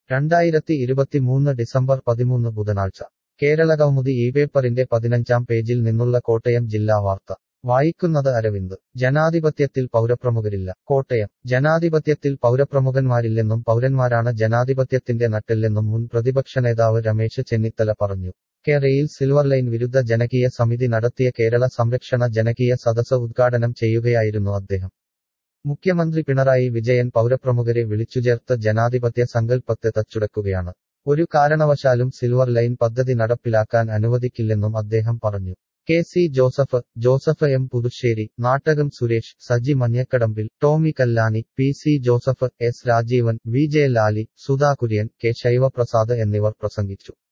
രണ്ടായിരത്തി ഇരുപത്തിമൂന്ന് ഡിസംബർ പതിമൂന്ന് ബുധനാഴ്ച കേരളകൗമുദി ഈ പേപ്പറിന്റെ പതിനഞ്ചാം പേജിൽ നിന്നുള്ള കോട്ടയം ജില്ലാ വാർത്ത വായിക്കുന്നത് അരവിന്ദ് ജനാധിപത്യത്തിൽ പൗരപ്രമുഖരില്ല കോട്ടയം ജനാധിപത്യത്തിൽ പൗരപ്രമുഖന്മാരില്ലെന്നും പൗരന്മാരാണ് ജനാധിപത്യത്തിന്റെ നട്ടെല്ലെന്നും മുൻ പ്രതിപക്ഷ നേതാവ് രമേശ് ചെന്നിത്തല പറഞ്ഞു കേരയിൽ സിൽവർ ലൈൻ വിരുദ്ധ ജനകീയ സമിതി നടത്തിയ കേരള സംരക്ഷണ ജനകീയ സദസ് ഉദ്ഘാടനം ചെയ്യുകയായിരുന്നു അദ്ദേഹം മുഖ്യമന്ത്രി പിണറായി വിജയൻ പൗരപ്രമുഖരെ വിളിച്ചുചേർത്ത് ജനാധിപത്യ സങ്കല്പത്തെ തച്ചുടക്കുകയാണ് ഒരു കാരണവശാലും സിൽവർ ലൈൻ പദ്ധതി നടപ്പിലാക്കാൻ അനുവദിക്കില്ലെന്നും അദ്ദേഹം പറഞ്ഞു K C Joseph Joseph M Puthussery Nattakom Suresh Saji Manjakadambil Tomy Kallani P C Joseph S Rajeevan V J Lali Sudha Kurian K Shaivaprasad എന്നിവർ പ്രസംഗിച്ചു